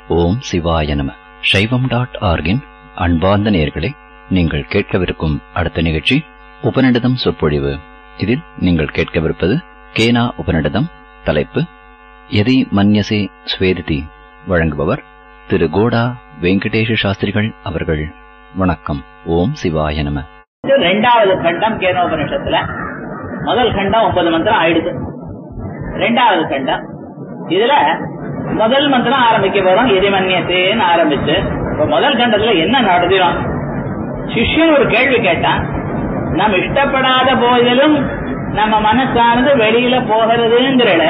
ஓம் சிவாய நம சைவம் டாட் ஆர்கின் அன்பார்ந்த நேயர்களே நீங்கள் கேட்கவிருக்கும் அடுத்த நிகழ்ச்சி உபநிடதம் சொற்பொழிவு இதில் நீங்கள் கேட்கவிருப்பது கேனா உபநிடதம் தலைப்பு எதை மன்யசே ஸ்வேதிதி வழங்குபவர் திரு கோடா வெங்கடேஷ சாஸ்திரிகள் அவர்கள் வணக்கம் ஓம் சிவாய நம இது ரெண்டாவது கண்டம் கேனோபனிஷத்துல முதல் கண்டம் ஒன்பது மந்திரம் ஆயிடுது ரெண்டாவது கண்டம் இதுல முதல் மந்திரம் ஆரம்பிக்க போறோம் எதிமன்யத்தேன்னு ஆரம்பிச்சு இப்ப முதல் கண்டத்துல என்ன நடத்தினோம் சிஷ்யன் ஒரு கேள்வி கேட்டான் நாம் இஷ்டப்படாத போதிலும் நம்ம மனசானது வெளியில போகிறதுங்கிறத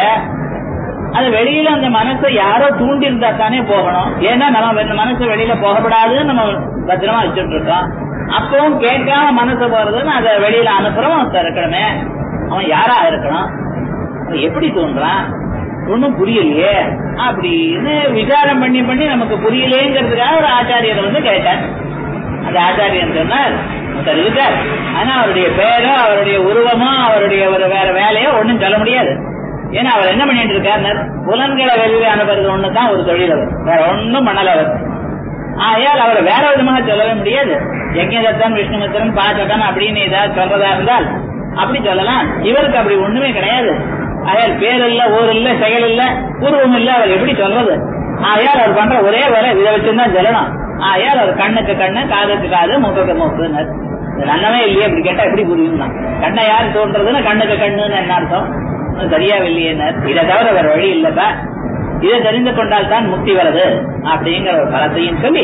அது வெளியில அந்த மனசை யாரோ தூண்டி இருந்தா தானே போகணும் ஏன்னா நம்ம இந்த மனசு வெளியில போகப்படாதுன்னு நம்ம பத்திரமா வச்சுட்டு இருக்கோம் அப்பவும் கேட்காம மனசு போறதுன்னு அதை வெளியில அனுப்புறவன் ஒருத்தன் இருக்கணுமே அவன் யாரா இருக்கணும் அவன் எப்படி தோன்றான் ஒன்னும் புரியலையே அப்படின்னு விசாரம் பண்ணி பண்ணி நமக்கு புரியலேங்கிறதுக்காக ஒரு ஆச்சாரியரை வந்து கேட்டார் அந்த ஆச்சாரியன் சொன்னார் ஒருத்தர் இருக்கார் ஆனா அவருடைய பேரோ அவருடைய உருவமோ அவருடைய ஒரு வேற வேலையோ ஒண்ணும் சொல்ல முடியாது ஏன்னா அவர் என்ன பண்ணிட்டு இருக்கார் புலன்களை வெளியே அனுப்புறது ஒண்ணுதான் ஒரு தொழில் அவர் வேற ஒண்ணும் பண்ணல அவர் ஆகையால் அவரை வேற விதமாக சொல்லவே முடியாது யஜ்யதத்தன் விஷ்ணுமித்திரன் பாச்சகன் அப்படின்னு ஏதாவது சொல்றதா இருந்தால் அப்படி சொல்லலாம் இவருக்கு அப்படி ஒண்ணுமே கிடையாது ஆகையால் பேர் இல்ல ஊர் இல்ல செயல் இல்ல பூர்வம் இல்ல அவர் எப்படி சொல்றது ஆகையால் அவர் பண்ற ஒரே வேலை இதை வச்சுதான் சொல்லணும் ஆகையால் அவர் கண்ணுக்கு கண்ணு காதுக்கு காது மூக்குக்கு மூக்குன்னு நன்னமே இல்லையே அப்படி கேட்டா எப்படி புரியும் கண்ணை யார் தோன்றதுன்னு கண்ணுக்கு கண்ணுன்னு என்ன அர்த்தம் சரியா இல்லையே இதை தவிர வேற வழி இல்லப்பா இதை தெரிந்து கொண்டால் தான் முக்தி வருது அப்படிங்கிற ஒரு பலத்தையும் சொல்லி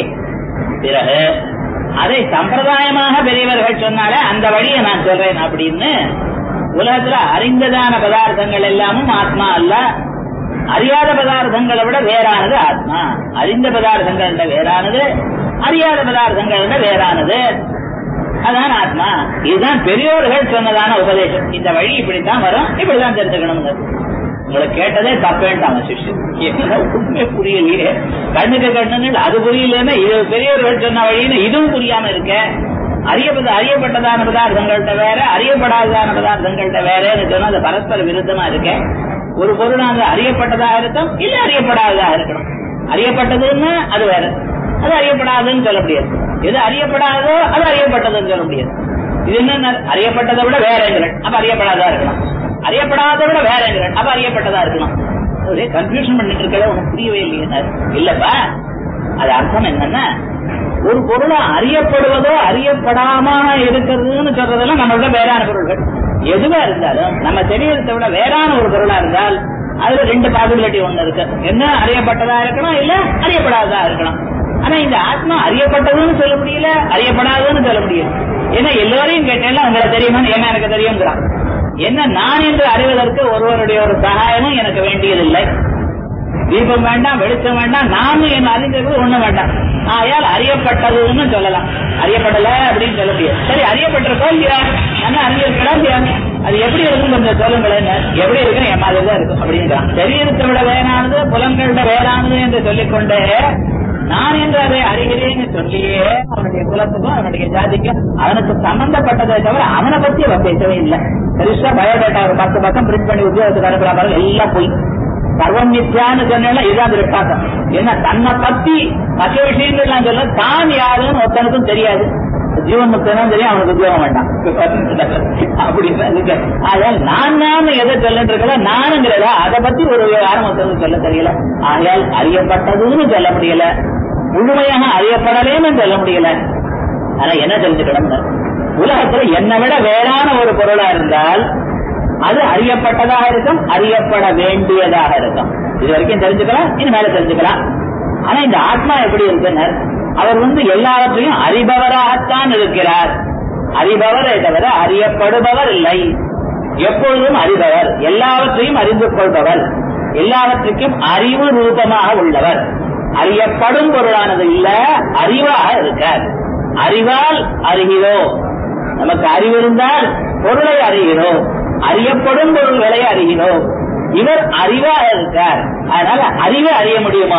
பிறகு அதை சம்பிரதாயமாக பெரியவர்கள் சொன்னாலே அந்த வழியை நான் சொல்றேன் அப்படின்னு உலகத்துல அறிந்ததான பதார்த்தங்கள் எல்லாமும் ஆத்மா அல்ல அறியாத பதார்த்தங்களை விட வேறானது ஆத்மா அறிந்த பதார்த்தங்கள்ட வேறானது அறியாத பதார்த்தங்கள்ட வேறானது அதான் ஆத்மா இதுதான் பெரியோர்கள் சொன்னதான உபதேசம் இந்த வழி இப்படித்தான் வரும் இப்படிதான் தெரிஞ்சுக்கணும் உங்களுக்கு கேட்டதே தப்பேன்ட்டாங்க சிஷ்யன் உண்மை புரியலையே கண்ணுக்கு கண்ணுன்னு அது புரியலன்னா இது பெரியவர்கள் சொன்ன வழின்னு இதுவும் புரியாம இருக்க அறியப்பட்ட அறியப்பட்டதான பதார்த்தங்கள்ட்ட வேற அறியப்படாததான பதார்த்தங்கள்ட்ட வேறன்னு சொன்னா அது பரஸ்பர விருத்தமா இருக்க ஒரு பொருளானது அறியப்பட்டதாக இருக்கும் இல்ல அறியப்படாததாக இருக்கணும் அறியப்பட்டதுன்னா அது வேற அது அறியப்படாதுன்னு சொல்ல முடியாது எது அறியப்படாதோ அது அறியப்பட்டதுன்னு சொல்ல முடியாது இது என்ன அறியப்பட்டதை விட வேறங்கிறேன் அப்ப அறியப்படாதா இருக்கணும் அறியப்படாத விட வேறங்கிறேன் அப்ப அறியப்பட்டதா இருக்கணும் ஒரே கன்ஃபியூஷன் பண்ணிட்டு இருக்கல உனக்கு புரியவே இல்லையா இல்லப்பா அது அர்த்தம் என்னன்னா ஒரு பொருளை அறியப்படுவதோ அறியப்படாம இருக்கிறதுன்னு சொல்றதெல்லாம் நம்மளோட வேறான பொருள்கள் எதுவா இருந்தாலும் நம்ம சரீரத்தை விட வேறான ஒரு பொருளா இருந்தால் அதுல ரெண்டு பாசிபிலிட்டி ஒண்ணு இருக்கு என்ன அறியப்பட்டதா இருக்கணும் இல்ல அறியப்படாததா இருக்கணும் ஆனா இந்த ஆத்மா அறியப்பட்டதுன்னு சொல்ல முடியல அறியப்படாதுன்னு சொல்ல முடியல ஏன்னா எல்லோரையும் கேட்டேன் உங்களை தெரியுமான்னு என்ன எனக்கு தெரியுங்கிறான் என்ன நான் என்று அறிவதற்கு ஒருவருடைய ஒரு சகாயமும் எனக்கு வேண்டியதில்லை தீபம் வேண்டாம் வெளிச்சம் வேண்டாம் நானும் என்ன அறிஞ்சது ஒண்ணு வேண்டாம் ஆயால் அறியப்பட்டதுன்னு சொல்லலாம் அறியப்படல அப்படின்னு சொல்ல முடியாது சரி அறியப்பட்டிருக்கோ இல்லையா என்ன அறிஞ்சிருக்கலாம் இல்லையா அது எப்படி இருக்கும் கொஞ்சம் சொல்லுங்களேன் எப்படி இருக்கும் என் மாதிரி தான் இருக்கும் அப்படிங்கிறான் சரீரத்தை விட வேறானது புலன்களோட வேறானது என்று சொல்லிக்கொண்டே நான் என்று அதை அறிகிறேன்னு சொல்லியே அவனுடைய குலத்துக்கும் அவனுடைய ஜாதிக்கும் அவனுக்கு சம்பந்தப்பட்டதை தவிர அவனை பத்தி அவன் பேசவே இல்லை பெருசா பயோடேட்டா ஒரு பத்து பக்கம் பிரிண்ட் பண்ணி உத்தியோகத்துக்கு அனுப்புறாங்க எல்லாம் போய் சர்வம் நித்யான்னு சொன்னா இதுதான் திருட்டாக்கம் ஏன்னா தன்னை பத்தி மற்ற விஷயங்கள் நான் சொல்ல தான் யாருன்னு ஒருத்தனுக்கும் தெரியாது ஜீவன் முக்தனும் தெரியும் அவனுக்கு உத்தியோகம் வேண்டாம் அப்படின்னு ஆகையால் நான் நான் எதை சொல்லிட்டு இருக்கல நானுங்கிறதா அதை பத்தி ஒரு விவகாரம் ஒருத்தனுக்கு சொல்ல தெரியல ஆகையால் அறியப்பட்டதுன்னு சொல்ல முடியல முழுமையாக அறியப்படலேன்னு சொல்ல முடியல ஆனா என்ன தெரிஞ்சுக்கணும் உலகத்துல என்னை விட வேறான ஒரு பொருளா இருந்தால் அது அறியப்பட்டதாக இருக்கும் அறியப்பட வேண்டியதாக இருக்கும் இது வரைக்கும் தெரிஞ்சுக்கலாம் இனிமேல தெரிஞ்சுக்கலாம் ஆனா இந்த ஆத்மா எப்படி இருக்குன்னு அவர் வந்து எல்லாவற்றையும் அறிபவராகத்தான் இருக்கிறார் அறிபவரை தவிர அறியப்படுபவர் இல்லை எப்பொழுதும் அறிபவர் எல்லாவற்றையும் அறிந்து கொள்பவர் எல்லாவற்றுக்கும் அறிவு ரூபமாக உள்ளவர் அறியப்படும் பொருளானது இல்ல அறிவாக இருக்கார் அறிவால் அறிகிறோம் நமக்கு அறிவு இருந்தால் பொருளை அறிகிறோம் அறியப்படும் பொருள்களை அறிகிறோம் இவர் அறிவாக இருக்கார் அதனால அறிவை அறிய முடியுமா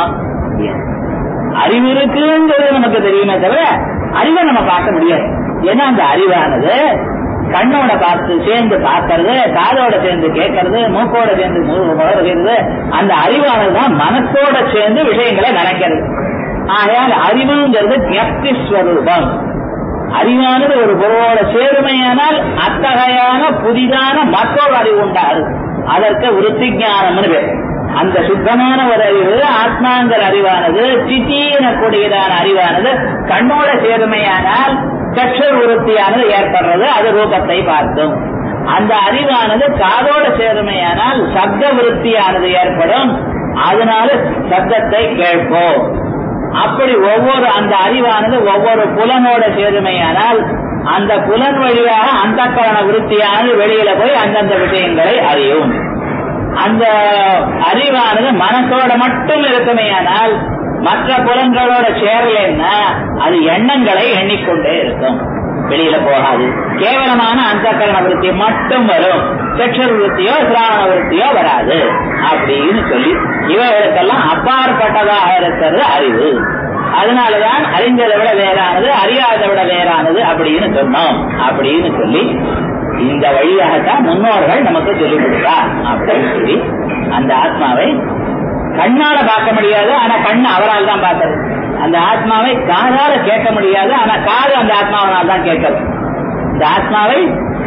அறிவு இருக்குங்கிறது நமக்கு தெரியுமே தவிர அறிவை நம்ம பார்க்க முடியாது ஏன்னா அந்த அறிவானது கண்ணோட பார்த்து சேர்ந்து பார்க்கறது காதோட சேர்ந்து கேட்கறது மூக்கோட சேர்ந்து முகர்கிறது அந்த அறிவானதுதான் மனசோட சேர்ந்து விஷயங்களை நினைக்கிறது ஆகையால் அறிவுங்கிறது ஞப்தி ஸ்வரூபம் அறிவானது ஒரு பொருளோட சேருமையானால் அத்தகையான புதிதான மற்றொரு அறிவு உண்டாது அதற்கு விருத்தி ஞானம்னு பேர் அந்த சுத்தமான ஒரு அறிவு ஆத்மாங்கிற அறிவானது சித்தீனக்கூடியதான அறிவானது கண்ணோட சேருமையானால் சக்ஷர் விருத்தியானது ஏற்படுறது அது ரூபத்தை பார்க்கும் அந்த அறிவானது காதோட சேருமையானால் சப்த விருத்தியானது ஏற்படும் அதனால சப்தத்தை கேட்போம் அப்படி ஒவ்வொரு அந்த அறிவானது ஒவ்வொரு புலனோட சேருமையானால் அந்த புலன் வழியாக அந்த கரண விருத்தியானது வெளியில போய் அந்தந்த விஷயங்களை அறியும் அந்த அறிவானது மனசோட மட்டும் இருக்குமேயானால் மற்ற புலன்களோட சேரலைன்னா அது எண்ணங்களை எண்ணிக்கொண்டே இருக்கும் வெளியில போகாது கேவலமான அந்த கரண விருத்தி மட்டும் வரும் செக்ஷர் விருத்தியோ சிராவண விருத்தியோ வராது அப்படின்னு சொல்லி இவைகளுக்கெல்லாம் அப்பாற்பட்டதாக இருக்கிறது அறிவு அதனாலதான் அறிந்ததை விட வேறானது அறியாததை விட வேறானது அப்படின்னு சொன்னோம் அப்படின்னு சொல்லி இந்த வழியாகத்தான் முன்னோர்கள் நமக்கு சொல்லிக் கொடுத்தார் அப்படின்னு சொல்லி அந்த ஆத்மாவை கண்ணால பார்க்க முடியாது ஆனா கண்ணு அவரால் தான் பார்த்தது அந்த ஆத்மாவை காதால கேட்க முடியாது ஆனா காது அந்த ஆத்மாவனால் தான் கேட்கறது இந்த ஆத்மாவை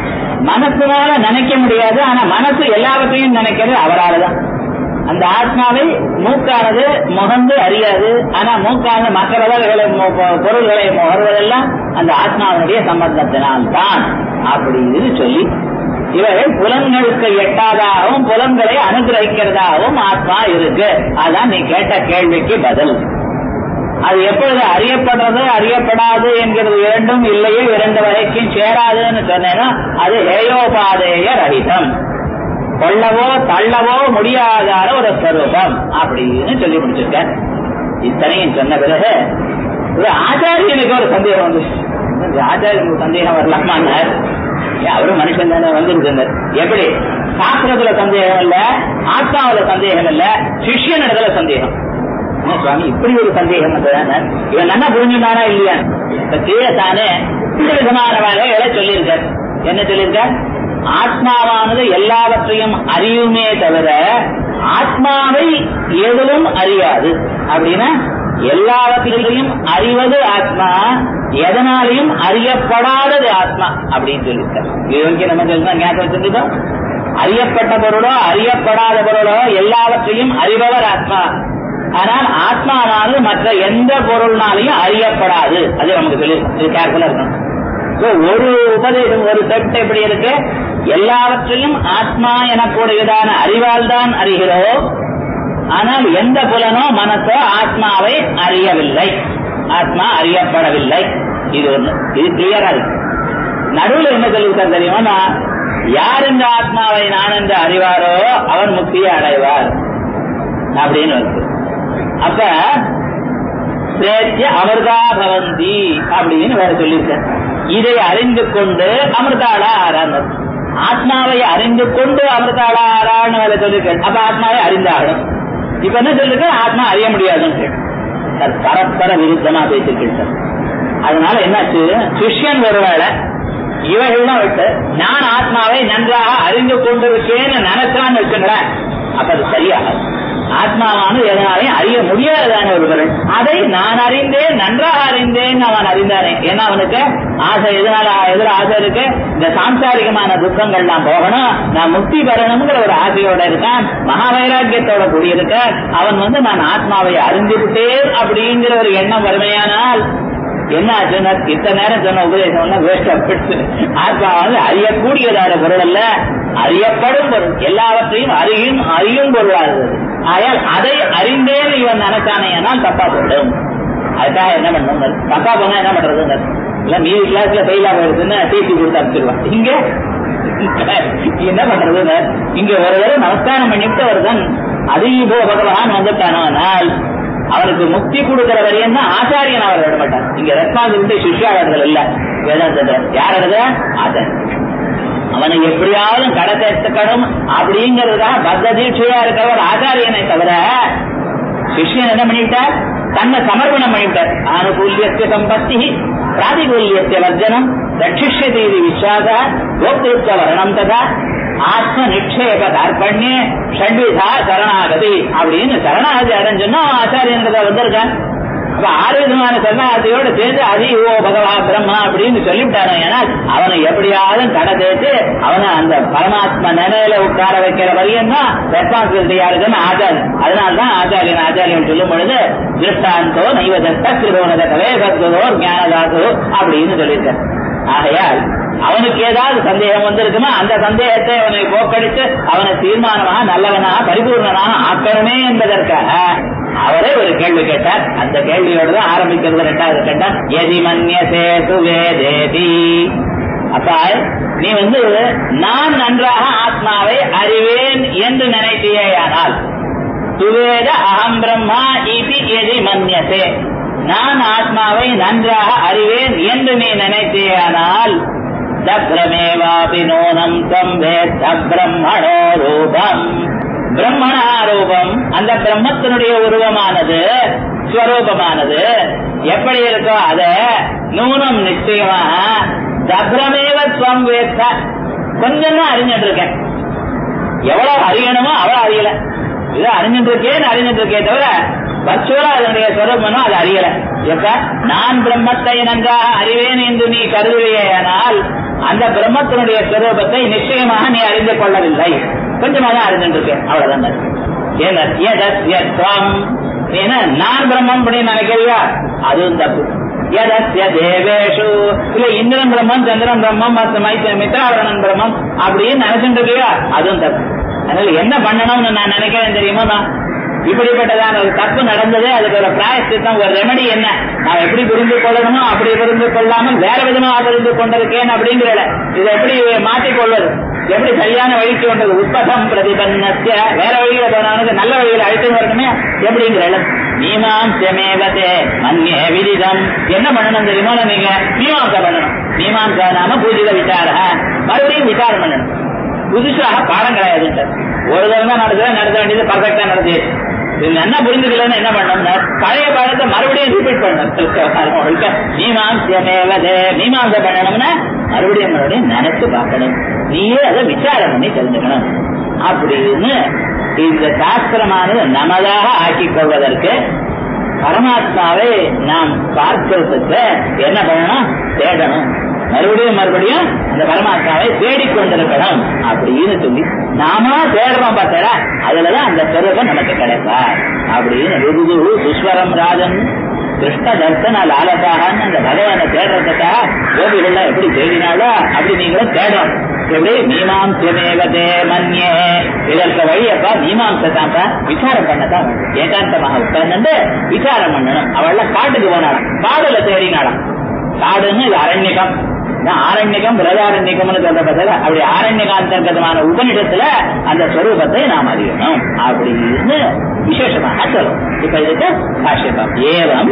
மனசுனால நினைக்க முடியாது ஆனா மனசு எல்லாவற்றையும் நினைக்கிறது அவரால் தான் அந்த ஆத்மாவை மூக்கானது முகந்து அறியாது ஆனா மூக்கானது மற்ற விதங்களை பொருள்களை முகர்வதெல்லாம் அந்த ஆத்மாவினுடைய சம்பந்தத்தினால் தான் அப்படின்னு சொல்லி இவர்கள் புலன்களுக்கு எட்டாதாகவும் புலன்களை அனுகிரகிக்கிறதாகவும் ஆத்மா இருக்கு அதான் நீ கேட்ட கேள்விக்கு பதில் அது எப்பொழுது அறியப்படுறது அறியப்படாது என்கிறது இரண்டும் இல்லையே இரண்டு வரைக்கும் சேராதுன்னு சொன்னேன்னா அது ஹேயோபாதேய ரஹிதம் கொள்ளவோ தள்ளவோ முடியாதார ஒரு ஸ்வரூபம் அப்படின்னு சொல்லி முடிச்சிருக்க இத்தனையும் சொன்ன பிறகு ஒரு ஆச்சாரியனுக்கு ஒரு சந்தேகம் வந்து ஆச்சாரியனுக்கு சந்தேகம் வரலாமான்னார் அவரும் மனுஷன் தானே வந்துருந்தார் எப்படி சாஸ்திரத்துல சந்தேகம் இல்ல ஆத்மாவில சந்தேகம் இல்ல சிஷ்யன் இடத்துல சந்தேகம் சுவாமி இப்படி ஒரு சந்தேகம் இவன் நல்லா புரிஞ்சுட்டானா இல்லையா இப்ப கீழே தானே இந்த விதமான வேலைகளை சொல்லியிருக்கார் என்ன சொல்லியிருக்கார் ஆத்மாவானது எல்லாவற்றையும் அறியுமே தவிர ஆத்மாவை எதிலும் அறியாது அப்படின்னா எல்லாவற்றிலையும் அறிவது ஆத்மா எதனாலையும் அறியப்படாதது ஆத்மா அப்படின்னு சொல்லியிருக்கார் இது நம்ம சொல்லணும் ஞாபகம் வச்சிருந்தோம் அறியப்பட்ட பொருளோ அறியப்படாத பொருளோ எல்லாவற்றையும் அறிபவர் ஆத்மா ஆனால் ஆத்மாவானது மற்ற எந்த பொருள்னாலையும் அறியப்படாது அது நமக்கு சொல்லி கேர்ஃபுல்லா இருக்கணும் ஒரு உபதேசம் ஒரு செட் எப்படி இருக்கு எல்லாவற்றையும் ஆத்மா எனக்கூடியதான அறிவால் தான் அறிகிறோம் ஆனால் எந்த புலனோ மனசோ ஆத்மாவை அறியவில்லை ஆத்மா அறியப்படவில்லை இது ஒண்ணு இது கிளியரா இருக்கு நடுவில் என்ன சொல்லிவிட்டார் தெரியுமா யார் இந்த ஆத்மாவை நான் என்று அறிவாரோ அவர் முக்தியை அடைவார் அப்படின்னு இருக்கு அப்ப பிரேத்திய அமிர்தா பவந்தி அப்படின்னு வேற சொல்லியிருக்க இதை அறிந்து கொண்டு அமிர்தாளா ஆறான்னு ஆத்மாவை அறிந்து கொண்டு அமிர்தாளா ஆறான்னு வேற சொல்லியிருக்க அப்ப ஆத்மாவை அறிந்தாகணும் இப்ப என்ன சொல்லிருக்க ஆத்மா அறிய முடியாதுன்னு பரஸ்பர விருத்தமா பேசிருக்கேன் அதனால என்னாச்சு சிஷ்யன் ஒருவேளை இவைகள்லாம் விட்டு நான் ஆத்மாவை நன்றாக அறிந்து கொண்டிருக்கேன்னு நினைச்சான்னு வச்சுங்களேன் அப்ப அது சரியாகாது ஆத்மாவானது எதனாலையும் அறிய முடியாததான ஒரு பொருள் அதை நான் அறிந்தேன் நன்றாக அறிந்தேன் அவன் அறிந்தானே ஏன்னா அவனுக்கு ஆசை எதனால எதிர ஆசை இருக்கு இந்த சாம்சாரிகமான துக்கங்கள்லாம் போகணும் நான் முக்தி பெறணுங்கிற ஒரு ஆசையோட இருக்கான் மகா வைராக்கியத்தோட கூடியிருக்க அவன் வந்து நான் ஆத்மாவை அறிந்து விட்டேன் அப்படிங்கிற ஒரு எண்ணம் வறுமையானால் என்ன ஆச்சுன்னா இத்தனை நேரம் சொன்ன உபதேசம் எல்லாம் வேஸ்டா போயிடுச்சு ஆத்மா வந்து அறியக்கூடியதான பொருள் அல்ல அறியப்படும் பொருள் எல்லாவற்றையும் அறியும் அறியும் பொருளாகுது ஆயால் அதை அறிந்தேன் இவன் நினைச்சானே ஆனால் தப்பா போடும் அதுக்காக என்ன பண்ணணும் தப்பா பண்ணா என்ன பண்றது இல்ல மீதி கிளாஸ்ல ஃபெயிலா போயிடுச்சுன்னு டிசி கொடுத்து அனுப்பிச்சிருவான் இங்க என்ன பண்றது இங்க ஒரு தடவை நமஸ்காரம் பண்ணிட்டு ஒருத்தன் அதிகோ பகவான் வந்துட்டானோ ஆனால் அவருக்கு முக்தி கொடுக்கிற வரையும் தான் ஆச்சாரியன் அவர் விட மாட்டார் இங்க ரெஸ்பான்சிபிலிட்டி சிஷ்யாளர்கள் இல்ல வேதாந்தத்துல யார் எழுத ஆச்சாரியன் அவனை எப்படியாவது கடை சேர்த்துக்கணும் அப்படிங்கிறதுக்காக பத்த தீட்சையா இருக்கிறவர் ஆச்சாரியனை தவிர சிஷ்யன் என்ன பண்ணிவிட்டார் தன்னை சமர்ப்பணம் பண்ணிவிட்டார் ஆனுகூல்யத்திய சம்பத்தி பிராதிகூல்யத்திய வர்ஜனம் ரட்சிஷ்யதி இது விஸ்வாச கோப்திருத்த வரணம் ததா ஆத்ம நிக்ஷேப தார்பண்யே ஷட்விதா சரணாகதி அப்படின்னு சரணாகதி அடைஞ்சோன்னா ஆச்சாரியன்றத வந்திருக்கான் அப்ப ஆறு விதமான சரணாகதியோட சேர்ந்து அதி ஓ பகவா பிரம்மா அப்படின்னு சொல்லிவிட்டானோ ஏன்னா அவனை எப்படியாவது கடை தேய்த்து அவனை அந்த பரமாத்மா நிலையில உட்கார வைக்கிற வரையும் தான் ரெஸ்பான்சிபிலிட்டி யாருக்குன்னு ஆச்சாரியன் அதனால்தான் ஆச்சாரியன் ஆச்சாரியன் சொல்லும் பொழுது திருஷ்டாந்தோ நைவதத்த திருவோனத கவே சத்வதோ ஞானதாசோ அப்படின்னு சொல்லியிருக்கார் ஆகையால் அவனுக்கு ஏதாவது சந்தேகம் வந்திருக்குமா அந்த சந்தேகத்தை அவனை போக்கடித்து அவனை தீர்மானமாக நல்லவனாக பரிபூர்ணனாக ஆக்கணுமே என்பதற்காக அவரே ஒரு கேள்வி கேட்டார் அந்த கேள்வியோடு தான் ஆரம்பிக்கிறது ரெண்டாவது கட்டம் எதி மன்யசே சுவேதேதி அப்ப நீ வந்து நான் நன்றாக ஆத்மாவை அறிவேன் என்று நினைத்தேயானால் சுவேத அகம் பிரம்மா இது எதி மன்யசே நான் ஆத்மாவை நன்றாக அறிவேன் என்று நீ நினைத்தேயானால் தப்ரமேவாபி நோனம் தம் வேத்த பிரம்மணோ ரூபம் பிரம்மணா ரூபம் அந்த பிரம்மத்தினுடைய உருவமானது ஸ்வரூபமானது எப்படி இருக்கோ அத நூனம் நிச்சயமா தப்ரமேவ துவம் வேத்த கொஞ்சம் தான் அறிஞ்சிட்டு இருக்கேன் எவ்வளவு அறியணுமோ அவ்வளவு அறியல இது அறிஞ்சிட்டு இருக்கேன்னு அறிஞ்சிட்டு இருக்கே தவிர பச்சுவரா அதனுடைய ஸ்வரூபனோ அது அறியல எப்ப நான் பிரம்மத்தை நன்றாக அறிவேன் என்று நீ கருதுவையானால் அந்த பிரம்மத்தினுடைய ஸ்வரூபத்தை நிச்சயமாக நீ அறிந்து கொள்ளவில்லை கொஞ்சமாக தான் அறிஞ்சிட்டு இருக்கேன் அவ்வளவுதான் ஏன்னா எதத்வம் ஏன்னா நான் பிரம்மம் அப்படின்னு நினைக்கிறியா அதுவும் தப்பு எதஸ்ய தேவேஷு இல்ல இந்திரன் பிரம்மம் சந்திரன் பிரம்மம் மத்த மைத்த மித்ராவரணன் பிரம்மம் அப்படின்னு நினைச்சுட்டு இருக்கியா அதுவும் தப்பு அதனால என்ன பண்ணணும்னு நான் நினைக்கிறேன் தெரியுமா நான் இப்படிப்பட்டதான ஒரு தப்பு நடந்தது அதுக்கு ஒரு பிராயசித்தம் ஒரு ரெமடி என்ன நான் எப்படி புரிந்து கொள்ளணுமோ அப்படி புரிந்து கொள்ளாமல் வேற விதமா புரிந்து கொண்டிருக்கேன் அப்படிங்கிற இதை எப்படி மாற்றிக் கொள்வது எப்படி சரியான வழிக்கு கொண்டது உற்பதம் பிரதிபன்னத்திய வேற வழியில போனவனுக்கு நல்ல வழியில அழைத்து வரணுமே எப்படிங்கிற மீமாம்சமேவதே மன்யே விதிதம் என்ன பண்ணணும் தெரியுமா நீங்க மீமாம்சா பண்ணணும் மீமாம்சா நாம பூஜித விசார மறுபடியும் விசாரம் பண்ணணும் புதுசாக பாடம் கிடையாது ஒரு தடவை தான் நடக்குது நடத்த வேண்டியது பர்ஃபெக்டா நடந்து இது என்ன புரிஞ்சுக்கலன்னு என்ன பண்ணணும் பழைய பாடத்தை மறுபடியும் ரிப்பீட் பண்ணணும் மீமாம்சமேவதே மீமாம்சம் பண்ணணும்னா மறுபடியும் மறுபடியும் நினைச்சு பார்க்கணும் நீயே அதை விசாரம் பண்ணி தெரிஞ்சுக்கணும் அப்படின்னு இந்த சாஸ்திரமானது நமதாக ஆக்கிக் கொள்வதற்கு பரமாத்மாவை நாம் பார்க்கிறதுக்கு என்ன பண்ணணும் தேடணும் மறுபடியும் மறுபடியும் அந்த பரமாத்மாவை தேடிக்கொண்டிருக்கணும் அப்படின்னு சொல்லி நாம தேடுறோம் பார்த்தா அதுலதான் அந்த ஸ்வரூபம் நமக்கு கிடைப்பா அப்படின்னு ருது சுஸ்வரம் ராஜன் கிருஷ்ண தர்சன லாலசாகன்னு அந்த பகவானை தேடுறதுக்காக கோபிகள்லாம் எப்படி தேடினாலோ அப்படி நீங்களும் தேடணும் எப்படி மீமாம்சமேவதே மன்யே இதற்கு வழியப்பா மீமாம்சத்தாப்பா விசாரம் பண்ணதான் ஏகாந்தமாக உட்கார்ந்து விசாரம் பண்ணணும் அவள்லாம் காட்டுக்கு போனாலாம் காடுல தேடினாலாம் காடுன்னு இது அரண்யகம் ஆரண்யகம் பிரதாரண்யகம்னு சொல்ற பதில அப்படி ஆரண்யகாந்தர்கதமான உபனிடத்துல அந்த ஸ்வரூபத்தை நாம் அறியணும் அப்படின்னு விசேஷமாக சொல்லும் இப்ப இதுக்கு பாஷ்யப்பம் ஏவம்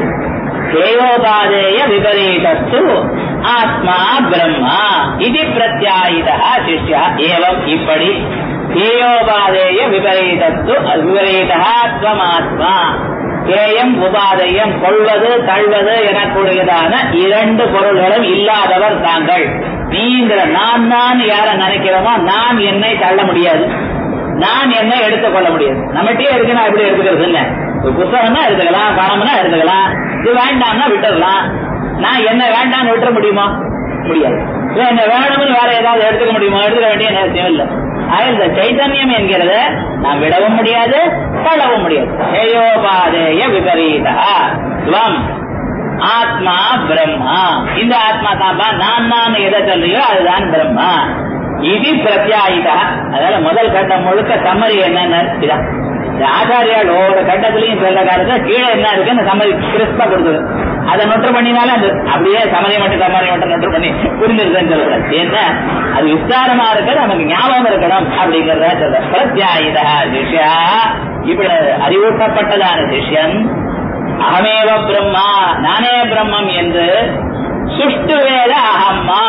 கேயோபாதேய விபரீதஸ்து ஆத்மா பிரம்மா இது பிரத்யாயிதா சிஷ்யா ஏவம் இப்படி கேயோபாதேய விபரீதஸ்து விபரீதா துவமாத்மா கேயம் உபாதையம் கொள்வது தள்ளுவது எனக்கூடியதான இரண்டு பொருள்களும் இல்லாதவர் தாங்கள் நீங்கிற நான் நான் யார நினைக்கிறோமோ நான் என்னை தள்ள முடியாது நான் என்னை எடுத்துக்கொள்ள முடியாது நம்மகிட்டயே இருக்கு நான் எப்படி எடுத்துக்கிறது இல்ல ஒரு புத்தகம்னா எடுத்துக்கலாம் பணம்னா எடுத்துக்கலாம் இது வேண்டாம்னா விட்டுடலாம் நான் என்ன வேண்டாம்னு விட்டுற முடியுமா முடியாது என்ன வேணும்னு வேற ஏதாவது எடுத்துக்க முடியுமா எடுத்துக்க வேண்டிய அவசியம் இல்லை இந்த சைத்தன்யம் என்கிறது நாம் விடவும் முடியாது தள்ளவும் முடியாது ஹேயோபாதேய விபரீதா ஸ்வம் ஆத்மா பிரம்மா இந்த ஆத்மா தான்பா நான் நான் எதை சொல்றியோ அதுதான் பிரம்மா இது பிரத்யாயிதா அதனால முதல் கட்டம் முழுக்க சம்மரி என்னன்னு இதான் ஆச்சாரியால் ஒவ்வொரு கட்டத்திலையும் சொல்ற காலத்துல கீழே என்ன இருக்குன்னு சம்மதி கிறிஸ்பா கொடுத்தது அதை நொட்டு பண்ணினாலும் அது அப்படியே சமதி மட்டும் சம்மதி மட்டும் நொட்டு பண்ணி புரிஞ்சிருக்குன்னு சொல்லக்கூடாது ஏன்னா அது விஸ்தாரமா இருக்கிறது நமக்கு ஞாபகம் இருக்கணும் அப்படிங்கறத சொல்ற பிரத்யாயுதா சிஷ்யா இப்படி அறிவூட்டப்பட்டதான சிஷ்யன் அகமேவ பிரம்மா நானே பிரம்மம் என்று சுஷ்டு வேத அகம்மா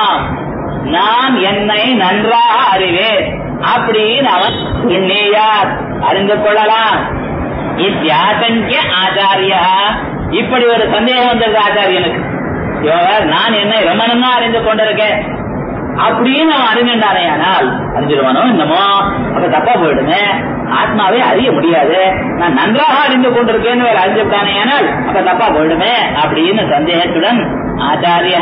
நான் என்னை நன்றாக அறிவேன் அப்படின்னு அவன் எண்ணியார் அறிந்து கொள்ளலாம் இத்தியாசங்கிய ஆச்சாரியா இப்படி ஒரு சந்தேகம் வந்திருக்கு ஆச்சாரியனுக்கு இவன் நான் என்னை ரொம்ப நன்னா அறிந்து கொண்டிருக்கேன் அப்படின்னு அவன் அறிஞ்சானே ஆனால் அறிஞ்சிருவானோ என்னமோ அப்ப தப்பா போயிடுமே ஆத்மாவை அறிய முடியாது நான் நன்றாக அறிந்து கொண்டிருக்கேன்னு வேற அறிஞ்சுட்டானே ஆனால் அப்ப தப்பா போயிடுமே அப்படின்னு சந்தேகத்துடன் ஆச்சாரியா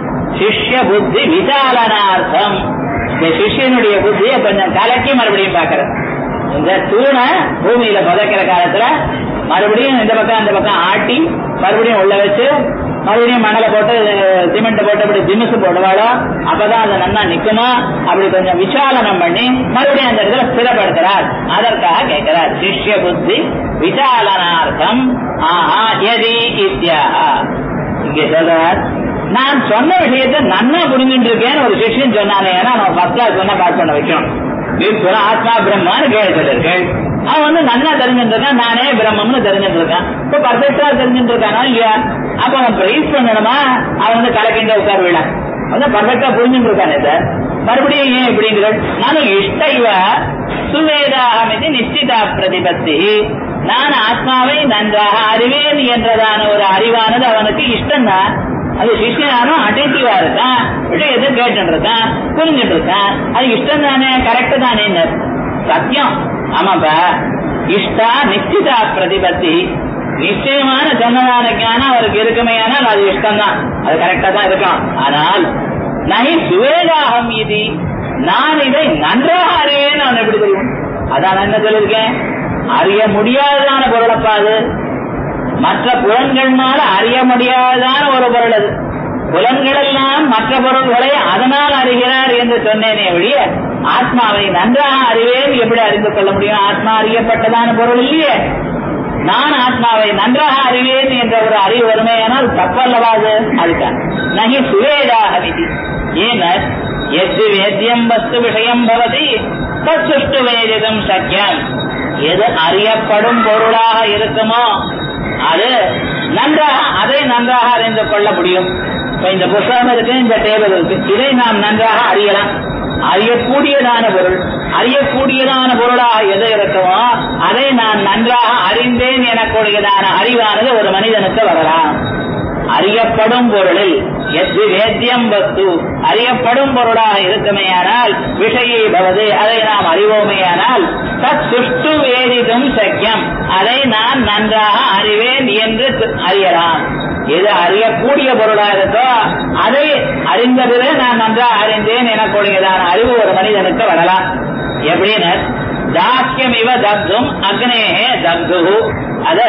சிஷ்ய புத்தி விசாலனார்த்தம் இந்த சிஷ்யனுடைய புத்தியை கொஞ்சம் கலக்கி மறுபடியும் பாக்குறேன் இந்த தூணை பூமியில புதைக்கிற காலத்துல மறுபடியும் இந்த பக்கம் அந்த பக்கம் ஆட்டி மறுபடியும் உள்ள வச்சு மறுபடியும் மணலை போட்டு சிமெண்ட் போட்டு அப்படி திமிசு போடுவாளோ அப்பதான் அது நன்னா நிக்குமா அப்படி கொஞ்சம் விசாலனம் பண்ணி மறுபடியும் அந்த இடத்துல ஸ்திரப்படுத்துறார் அதற்காக கேட்கிறார் சிஷ்ய புத்தி விசாலனார்த்தம் ஆஹா எதி இத்தியா இங்கே சொல்றார் நான் சொன்ன விஷயத்தை நன்னா புரிஞ்சுட்டு இருக்கேன்னு ஒரு சிஷ்யன் சொன்னானே ஏன்னா நம்ம ஃபர்ஸ்ட் கிளாஸ் சொன்னா பாஸ் பண்ண வைக்கணும் வீட்டு ஆத்மா பிரம்மான்னு கேள்வி சொல்லிருக்கேன் அவன் வந்து நல்லா தெரிஞ்சுட்டு இருக்கான் நானே பிரம்மம்னு தெரிஞ்சுட்டு இருக்கான் இப்ப பர்ஃபெக்டா தெரிஞ்சுட்டு இருக்கானா இல்லையா அப்ப அவன் பிரைஸ் பண்ணணுமா அவன் வந்து கலக்கின்ற உட்கார் விட அவன் பர்ஃபெக்டா புரிஞ்சுட்டு இருக்கானே சார் மறுபடியும் ஏன் இப்படிங்கிற நானும் இஷ்ட இவ சுவேதாகம் இது நிச்சிதா பிரதிபத்தி நான் ஆத்மாவை நன்றாக அறிவேன் என்றதான ஒரு அறிவானது அவனுக்கு இஷ்டம் தான் அது சிஷ்யனானும் அட்டேட்டிவா இருக்கான் விஷயத்தை கேட்டு இருக்கான் புரிஞ்சுட்டு இருக்கான் அது இஷ்டம் தானே கரெக்ட் தானே சத்தியம் ஆமாப்பா இஷ்டா நிச்சிதா பிரதிபத்தி நிச்சயமான சொன்னதான ஞானம் அவருக்கு இருக்குமே ஆனால் அது இஷ்டம் தான் அது கரெக்டா தான் இருக்கும் ஆனால் நகை சுவேதாகம் இது நான் இதை நன்றாக அறிவேன்னு அவன் எப்படி தெரியும் அதான் நான் என்ன சொல்லியிருக்கேன் அறிய முடியாததான பொருளப்பா அது மற்ற புலன்கள்னால அறிய முடியாததான ஒரு பொருள் அது புலன்கள் எல்லாம் மற்ற பொருள்களை அதனால் அறிகிறார் என்று சொன்னேனே ஒழிய ஆத்மாவை நன்றாக அறிவேன் எப்படி அறிந்து கொள்ள முடியும் ஆத்மா அறியப்பட்டதான பொருள் இல்லையே நான் ஆத்மாவை நன்றாக அறிவேன் என்ற ஒரு அறிவு வருமையானால் தப்பல்லவா அது அதுதான் நகி சுவேதாக விதி ஏன எது வேத்தியம் வஸ்து விஷயம் பவதி தற்சுஷ்டு வேதிதம் சக்கியம் எது அறியப்படும் பொருளாக இருக்குமோ அது நன்றாக அதை நன்றாக அறிந்து கொள்ள முடியும் இப்ப இந்த புத்தகம் இருக்கு இந்த டேபிள் இருக்கு இதை நாம் நன்றாக அறியலாம் அறியக்கூடியதான பொருள் அறியக்கூடியதான பொருளாக எது இருக்குமோ அதை நான் நன்றாக அறிந்தேன் எனக்கூடியதான அறிவானது ஒரு மனிதனுக்கு வரலாம் அறியப்படும் பொருளில் எது வேத்தியம் வஸ்து அறியப்படும் பொருளாக இருக்குமேயானால் விஷயை பவது அதை நாம் அறிவோமேயானால் தத் சுஷ்டு வேதிதும் சக்கியம் அதை நான் நன்றாக அறிவேன் என்று அறியலாம் எது அறியக்கூடிய பொருளாக இருக்கோ அதை அறிந்ததிலே நான் நன்றாக அறிந்தேன் எனக்கூடியதான அறிவு ஒரு மனிதனுக்கு வரலாம் எப்படின்னு தாக்கியம் இவ தத்தும் அக்னேகே தத்து அத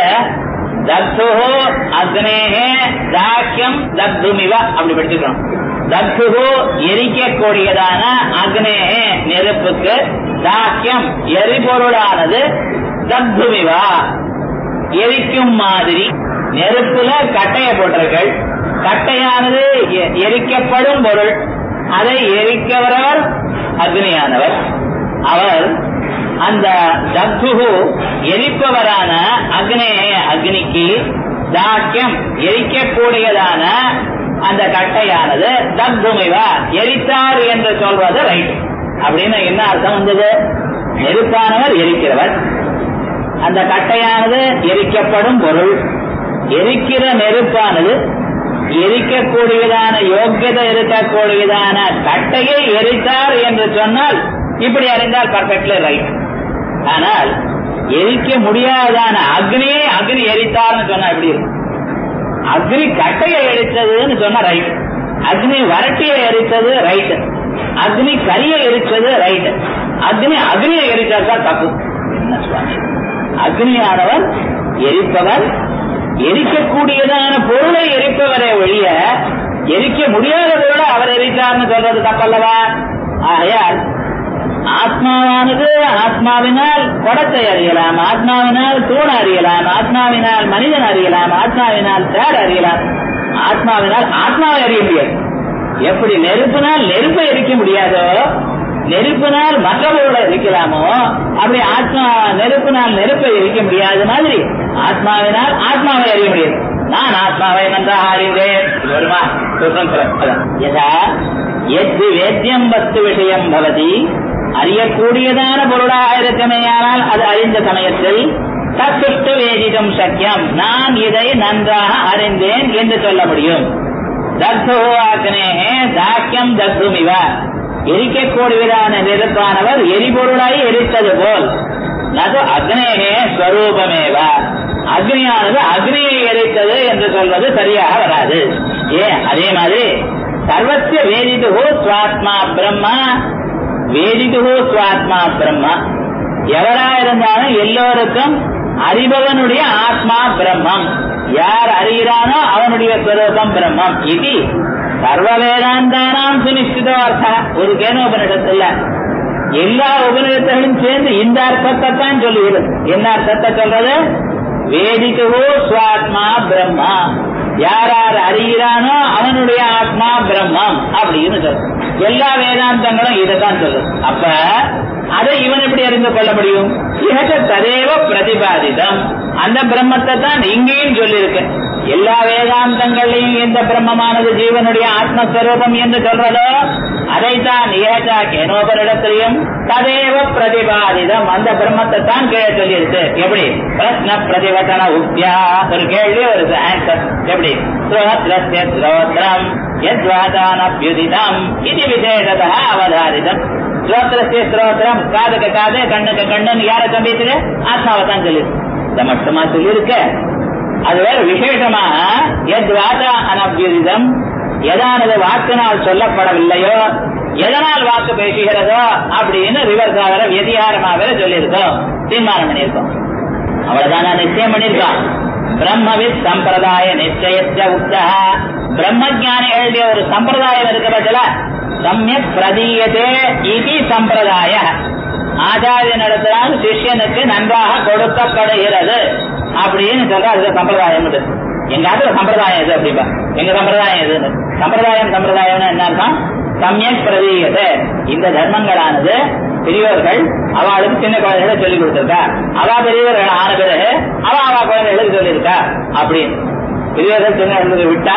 தத்துஹோ அக்னேகே தாக்கியம் தத்துமிவ அப்படி படிச்சுக்கணும் தத்துஹோ எரிக்கக்கூடியதான அக்னேகே நெருப்புக்கு தாக்கியம் எரிபொருளானது தத்துமிவா எரிக்கும் மாதிரி நெருப்புல கட்டைய போட்டிருக்கள் கட்டையானது எரிக்கப்படும் பொருள் அதை எரிக்கவரவர் அக்னியானவர் அவர் அந்த தத்துகு எரிப்பவரான அக்னே அக்னிக்கு தாக்கியம் எரிக்கக்கூடியதான அந்த கட்டையானது தத்துமிவா எரித்தார் என்று சொல்வது ரைட் அப்படின்னு என்ன அர்த்தம் வந்தது நெருப்பானவர் எரிக்கிறவர் அந்த கட்டையானது எரிக்கப்படும் பொருள் எரிக்கிற நெருப்பானது எரிக்கக்கூடியதான யோக்கியதை இருக்கக்கூடியதான கட்டையை எரித்தார் என்று சொன்னால் இப்படி அறிந்தால் பர்ஃபெக்ட்லி ரைட் ஆனால் எரிக்க முடியாதான அக்னியே அக்னி எரித்தார்னு சொன்னா எப்படி இருக்கும் அக்னி கட்டையை எரித்ததுன்னு சொன்னா ரைட் அக்னி வரட்டியை எரித்தது ரைட் அக்னி கரியை எரித்தது ரைட் அக்னி அக்னியை எரித்தா தப்பு என்ன சுவாமி அக்னியானவர் எரிப்பவர் எரிக்கக்கூடியதான பொருளை எரிப்பவரை ஒழிய எரிக்க முடியாத பொருளை அவர் எரித்தார்னு சொல்றது தப்பல்லவா ஆகையால் ஆத்மாவானது ஆத்மாவினால் குடத்தை அறியலாம் ஆத்மாவினால் தூண் அறியலாம் ஆத்மாவினால் மனிதன் அறியலாம் ஆத்மாவினால் தேர் அறியலாம் ஆத்மாவினால் ஆத்மாவை அறிய முடியாது எப்படி நெருப்பினால் நெருப்பை எரிக்க முடியாதோ நெருப்பினால் மற்ற பொருளை எரிக்கலாமோ அப்படி ஆத்மா நெருப்பினால் நெருப்பை எரிக்க முடியாத மாதிரி ஆத்மாவினால் ஆத்மாவை அறிய முடியாது நான் ஆத்மாவை நன்றாக அறிந்தேன் வருமா யதா எது வேத்தியம் வஸ்து விஷயம் பவதி அறியக்கூடியதான பொருளாக இருக்குமேயானால் அது அறிந்த சமயத்தில் தத்துஷ்டு வேதிடும் சக்கியம் நான் இதை நன்றாக அறிந்தேன் என்று சொல்ல முடியும் தத்து அக்னேகே தாக்கியம் தத்துமிவ எரிக்கக்கூடியவரான நெருப்பானவர் எரிபொருளாய் எரித்தது போல் நது அக்னேகே ஸ்வரூபமேவ அக்னியானது அக்னியை எரித்தது என்று சொல்வது சரியாக வராது ஏன் அதே மாதிரி சர்வசிய வேதிதுகு சுவாத்மா பிரம்மா வேதிதுகு சுவாத்மா பிரம்மா எவரா இருந்தாலும் எல்லோருக்கும் அறிபவனுடைய ஆத்மா பிரம்மம் யார் அறிகிறானோ அவனுடைய ஸ்வரூபம் பிரம்மம் இது சர்வ வேதாந்தானாம் சுனிஷ்டிதோ அர்த்தம் ஒரு கேனோபனிடத்துல எல்லா உபநிடத்தங்களும் சேர்ந்து இந்த அர்த்தத்தை தான் சொல்லுகிறது என்ன அர்த்தத்தை சொல்றது வேதிக்குவோ சுவாத்மா பிரம்மா யார் யார் அறிகிறானோ அவனுடைய ஆத்மா பிரம்மம் அப்படின்னு சொல்லு எல்லா வேதாந்தங்களும் இதைத்தான் சொல்லுது அப்ப அதை இவன் எப்படி அறிந்து கொள்ள முடியும் இகச்ச ததேவ பிரதிபாதிதம் அந்த பிரம்மத்தை தான் இங்கேயும் சொல்லியிருக்கு எல்லா வேதாந்தங்களையும் எந்த பிரம்மமானது ஜீவனுடைய ஆத்மஸ்வரூபம் என்று சொல்றதோ அதைத்தான் ஏஜா கேனோபரிடத்திலையும் ததேவ பிரதிபாதிதம் அந்த பிரம்மத்தை தான் கீழே சொல்லியிருக்கு எப்படி பிரஸ்ன பிரதிவச்சன உக்தியா ஒரு கேள்வி ஒரு ஆன்சர் எப்படி ஸ்ரோத்ரஸ்ய ஸ்ரோத்ரம் யத்வாதானபியுதிதம் இது விசேஷதா அவதாரிதம் ஸ்ரோத்ரஸ்ய ஸ்ரோத்ரம் காதுக்கு காது கண்ணுக்கு கண்ணுன்னு யாரை சொல்லிட்டு ஆத்மாவை தான் சொல்லியிருக்கு இதை மட்டுமா சொல்லியிருக்க அது வேற விசேஷமா எத் வாதா அனபியுதிதம் எதானது வாக்கினால் சொல்லப்படவில்லையோ எதனால் வாக்கு பேசுகிறதோ அப்படின்னு ரிவர்ஸா வேற வெதிகாரமா வேற சொல்லியிருக்கோம் தீர்மானம் பண்ணியிருக்கோம் அவ்வளவுதான் நான் நிச்சயம் பண்ணியிருக்கோம் பிரம்மவித் சம்பிரதாய நிச்சயத்த உத்தா பிரம்மஜானிகளுடைய ஒரு சம்பிரதாயம் இருக்கு பட்சல சமயக் பிரதீயதே இது சம்பிரதாய ஆச்சாரிய நடத்தினால் சிஷ்யனுக்கு நன்றாக கொடுக்கப்படுகிறது அப்படின்னு சொல்ற அது சம்பிரதாயம் இது எங்க ஆத்துல சம்பிரதாயம் எது அப்படிப்பா எங்க சம்பிரதாயம் எது சம்பிரதாயம் சம்பிரதாயம்னு என்ன அர்த்தம் சமயக் பிரதீயத்தை இந்த தர்மங்களானது பெரியவர்கள் அவளுக்கு சின்ன குழந்தைகளை சொல்லி கொடுத்திருக்கா அவ பெரியவர்கள் ஆன பிறகு அவ அவ குழந்தைகளுக்கு சொல்லியிருக்கா அப்படின்னு பெரியவர்கள் சின்ன குழந்தை விட்டா